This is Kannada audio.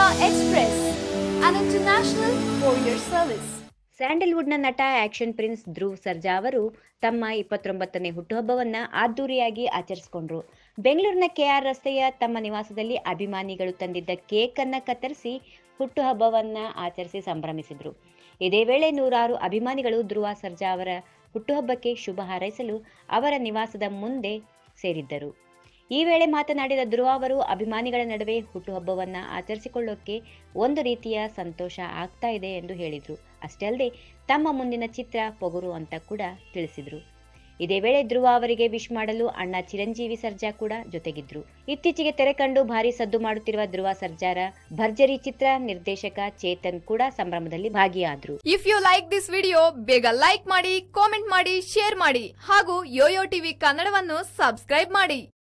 Express, an international courier service. ಸ್ಯಾಂಡಲ್ವುಡ್ನ ನಟ ಆಕ್ಷನ್ ಪ್ರಿನ್ಸ್ ಧ್ರುವ್ ಸರ್ಜಾ ಅವರು ತಮ್ಮ ಇಪ್ಪತ್ತೊಂಬತ್ತನೇ ಹುಟ್ಟುಹಬ್ಬವನ್ನ ಅದ್ದೂರಿಯಾಗಿ ಆಚರಿಸಿಕೊಂಡ್ರು ಬೆಂಗಳೂರಿನ ಕೆಆರ್ ರಸ್ತೆಯ ತಮ್ಮ ನಿವಾಸದಲ್ಲಿ ಅಭಿಮಾನಿಗಳು ತಂದಿದ್ದ ಕೇಕ್ ಅನ್ನ ಕತ್ತರಿಸಿ ಹುಟ್ಟುಹಬ್ಬವನ್ನ ಆಚರಿಸಿ ಸಂಭ್ರಮಿಸಿದ್ರು ಇದೇ ವೇಳೆ ನೂರಾರು ಅಭಿಮಾನಿಗಳು ಧ್ರುವ ಸರ್ಜಾ ಅವರ ಹುಟ್ಟುಹಬ್ಬಕ್ಕೆ ಶುಭ ಹಾರೈಸಲು ಅವರ ನಿವಾಸದ ಮುಂದೆ ಸೇರಿದ್ದರು ಈ ವೇಳೆ ಮಾತನಾಡಿದ ಧ್ರುವ ಅವರು ಅಭಿಮಾನಿಗಳ ನಡುವೆ ಹುಟ್ಟುಹಬ್ಬವನ್ನ ಆಚರಿಸಿಕೊಳ್ಳೋಕೆ ಒಂದು ರೀತಿಯ ಸಂತೋಷ ಆಗ್ತಾ ಇದೆ ಎಂದು ಹೇಳಿದ್ರು ಅಷ್ಟೇ ಅಲ್ಲದೆ ತಮ್ಮ ಮುಂದಿನ ಚಿತ್ರ ಪೊಗರು ಅಂತ ಕೂಡ ತಿಳಿಸಿದ್ರು ಇದೇ ವೇಳೆ ಧ್ರುವ ಅವರಿಗೆ ವಿಶ್ ಮಾಡಲು ಅಣ್ಣ ಚಿರಂಜೀವಿ ಸರ್ಜಾ ಕೂಡ ಜೊತೆಗಿದ್ರು ಇತ್ತೀಚೆಗೆ ತೆರೆ ಕಂಡು ಭಾರಿ ಸದ್ದು ಮಾಡುತ್ತಿರುವ ಧ್ರುವ ಸರ್ಜಾರ ಭರ್ಜರಿ ಚಿತ್ರ ನಿರ್ದೇಶಕ ಚೇತನ್ ಕೂಡ ಸಂಭ್ರಮದಲ್ಲಿ ಭಾಗಿಯಾದ್ರು if you like this video ಬೇಗ ಲೈಕ್ ಮಾಡಿ ಕಾಮೆಂಟ್ ಮಾಡಿ ಶೇರ್ ಮಾಡಿ ಹಾಗೂ ಯೋಯೋ ಟಿವಿ ಕನ್ನಡವನ್ನು ಸಬ್ಸ್ಕ್ರೈಬ್ ಮಾಡಿ